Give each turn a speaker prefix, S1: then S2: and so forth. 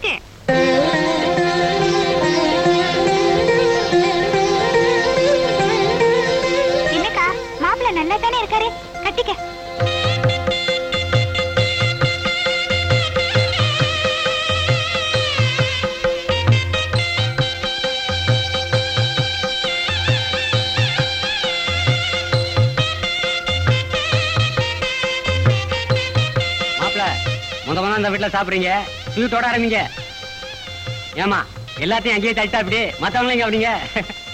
S1: என்னக்கா மாப்பிள்ள நல்லா தானே இருக்காரு கட்டிக்க
S2: மாப்பிள முத முத இந்த வீட்டுல சாப்பிடுறீங்க ஸ்வீட்டோட ஆரம்பிங்க ஏமா எல்லாத்தையும் அங்கேயே தட்டா அப்படி மத்தவங்களும் இங்க அப்படிங்க